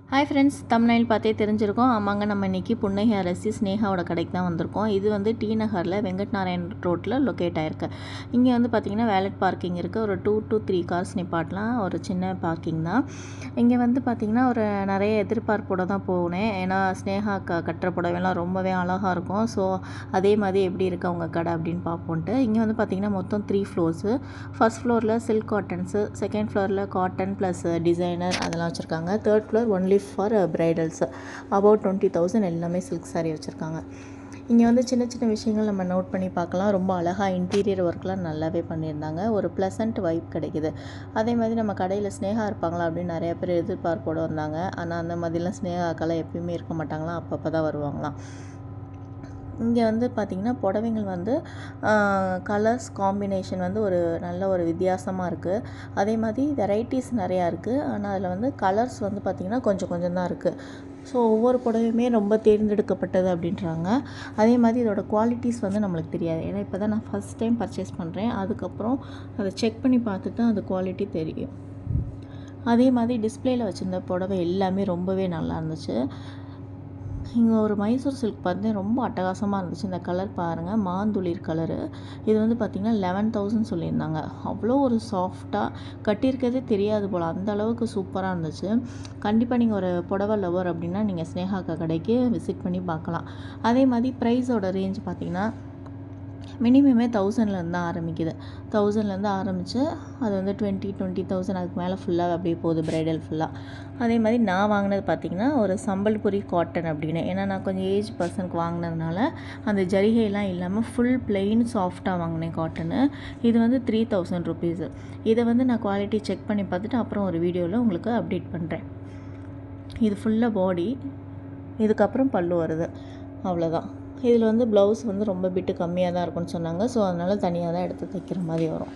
hi friends தமிழ்நாயில் பார்த்தே தெரிஞ்சிருக்கோம் ஆமாங்க நம்ம இன்றைக்கி புன்னகை அரசி ஸ்னேகாவோட கடைக்கு தான் வந்திருக்கோம் இது வந்து டி நகரில் வெங்கட் நாராயண் ரோட்டில் லொக்கேட் ஆயிருக்கு இங்கே வந்து பார்த்திங்கன்னா வேலட் பார்க்கிங் இருக்குது ஒரு டூ டு த்ரீ கார்ஸ் நிப்பாட்டலாம் ஒரு சின்ன பார்க்கிங் தான் இங்கே வந்து பார்த்திங்கன்னா ஒரு நிறைய எதிர்பார்ப்போட தான் போனேன் ஏன்னா ஸ்னேகா க கட்டுற புடவைலாம் ரொம்பவே அழகாக இருக்கும் ஸோ அதே மாதிரி எப்படி இருக்குது அவங்க கடை அப்படின்னு பார்ப்போன்ட்டு இங்கே வந்து பார்த்திங்கன்னா மொத்தம் த்ரீ ஃப்ளோர்ஸு ஃபர்ஸ்ட் ஃப்ளோரில் சில்க் காட்டன்ஸு செகண்ட் ஃப்ளோரில் காட்டன் ப்ளஸ் டிசைனர் அதெல்லாம் வச்சுருக்காங்க third floor only for bridals about twenty thousand எல்லாமே சில்க் saree வச்சுருக்காங்க இங்கே வந்து சின்ன சின்ன விஷயங்கள் நம்ம நோட் பண்ணி பார்க்கலாம் ரொம்ப அழகாக இன்டீரியர் ஒர்க்லாம் நல்லாவே பண்ணியிருந்தாங்க ஒரு ப்ளசண்ட் வைப் கிடைக்குது அதே மாதிரி நம்ம கடையில் ஸ்னேகா இருப்பாங்களா அப்படின்னு நிறைய பேர் எதிர்பார்ப்போடு வந்தாங்க ஆனால் அந்த மாதிரிலாம் ஸ்னேகாக்கெல்லாம் எப்பயுமே இருக்க மாட்டாங்களாம் அப்பப்போ தான் வருவாங்களாம் இங்கே வந்து பார்த்திங்கன்னா புடவைங்கள் வந்து கலர்ஸ் காம்பினேஷன் வந்து ஒரு நல்ல ஒரு வித்தியாசமாக இருக்குது அதே மாதிரி வெரைட்டிஸ் நிறையா இருக்குது ஆனால் அதில் வந்து கலர்ஸ் வந்து பார்த்திங்கன்னா கொஞ்சம் கொஞ்சம் தான் இருக்குது ஸோ ஒவ்வொரு புடவையுமே ரொம்ப தேர்ந்தெடுக்கப்பட்டது அப்படின்றாங்க அதே மாதிரி இதோட குவாலிட்டிஸ் வந்து நம்மளுக்கு தெரியாது ஏன்னா இப்போ தான் நான் ஃபஸ்ட் டைம் பர்ச்சேஸ் பண்ணுறேன் அதுக்கப்புறம் அதை செக் பண்ணி பார்த்துட்டு தான் அது குவாலிட்டி தெரியும் அதே மாதிரி டிஸ்பிளேயில் வச்சுருந்த புடவை எல்லாமே ரொம்பவே நல்லா இருந்துச்சு இங்கே ஒரு மைசூர் சில்க் பார்த்தேன் ரொம்ப அட்டகாசமாக இருந்துச்சு இந்த கலர் பாருங்கள் மாந்துளிர் கலரு இது வந்து பார்த்திங்கன்னா லெவன் தௌசண்ட் சொல்லியிருந்தாங்க அவ்வளோ ஒரு சாஃப்டாக கட்டியிருக்கிறதே தெரியாது போல் அந்த அளவுக்கு சூப்பராக இருந்துச்சு கண்டிப்பாக நீங்கள் ஒரு புடவை லவர் அப்படின்னா நீங்கள் ஸ்னேகாக்கா கடைக்கு விசிட் பண்ணி பார்க்கலாம் அதே மாதிரி ப்ரைஸோட ரேஞ்ச் பார்த்திங்கன்னா மினிமமே தௌசண்ட்லேருந்து தான் ஆரம்பிக்குது தௌசண்ட்லேருந்து ஆரம்பித்து அது வந்து டுவெண்ட்டி டுவெண்ட்டி தௌசண்ட் அதுக்கு மேலே ஃபுல்லாக அப்படியே போகுது ப்ரைடல் ஃபுல்லாக அதே மாதிரி நான் வாங்கினது பார்த்திங்கன்னா ஒரு சம்பல்புரி காட்டன் அப்படின்னு ஏன்னா நான் கொஞ்சம் ஏஜ் பர்சனுக்கு வாங்கினதுனால அந்த ஜரிகைலாம் இல்லாமல் ஃபுல் பிளெயின் சாஃப்டாக வாங்கினேன் காட்டனு இது வந்து த்ரீ தௌசண்ட் ருபீஸு இதை வந்து நான் குவாலிட்டி செக் பண்ணி பார்த்துட்டு அப்புறம் ஒரு வீடியோவில் உங்களுக்கு அப்டேட் பண்ணுறேன் இது ஃபுல்லாக பாடி இதுக்கப்புறம் பல்லு வருது அவ்வளோதான் இதில் வந்து ப்ளவுஸ் வந்து ரொம்ப பிட்டு கம்மியாக தான் இருக்கும்னு சொன்னாங்க ஸோ அதனால் தனியாக தான் எடுத்து தைக்கிற மாதிரி வரும்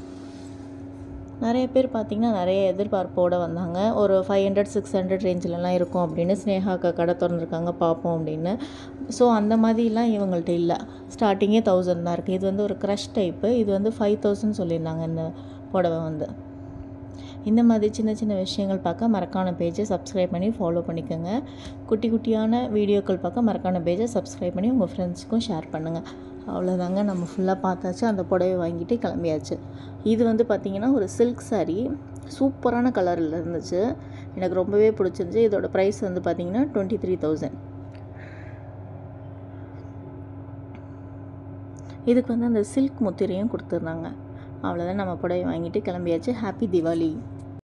நிறைய பேர் பார்த்திங்கன்னா நிறைய எதிர்பார்ப்போடு வந்தாங்க ஒரு ஃபைவ் ஹண்ட்ரட் சிக்ஸ் ஹண்ட்ரட் ரேஞ்சிலலாம் இருக்கும் அப்படின்னு ஸ்னேகாக்கா கடை திறந்துருக்காங்க பார்ப்போம் அப்படின்னு ஸோ அந்த மாதிரிலாம் இவங்கள்ட்ட இல்லை ஸ்டார்டிங்கே தௌசண்ட் தான் இருக்குது இது வந்து ஒரு க்ரஷ் டைப்பு இது வந்து ஃபைவ் தௌசண்ட் சொல்லியிருந்தாங்க இந்த புடவை வந்து இந்த மாதிரி சின்ன சின்ன விஷயங்கள் பார்க்க மறக்கான பேஜை சப்ஸ்கிரைப் பண்ணி ஃபாலோ பண்ணிக்கோங்க குட்டி குட்டியான வீடியோக்கள் பார்க்க மறக்கான பேஜை சப்ஸ்கிரைப் பண்ணி உங்கள் ஃப்ரெண்ட்ஸுக்கும் ஷேர் பண்ணுங்கள் அவ்வளோதாங்க நம்ம ஃபுல்லாக பார்த்தாச்சு அந்த புடவை வாங்கிட்டு கிளம்பியாச்சு இது வந்து பார்த்திங்கன்னா ஒரு சில்க் saree சூப்பரான கலரில் இருந்துச்சு எனக்கு ரொம்பவே பிடிச்சிருந்துச்சி இதோட ப்ரைஸ் வந்து பார்த்திங்கன்னா டுவெண்ட்டி த்ரீ தௌசண்ட் இதுக்கு வந்து அந்த சில்க் முத்திரையும் கொடுத்துருந்தாங்க அவ்வளோதான் நம்ம புடவை வாங்கிட்டு கிளம்பியாச்சு ஹாப்பி தீபாவளி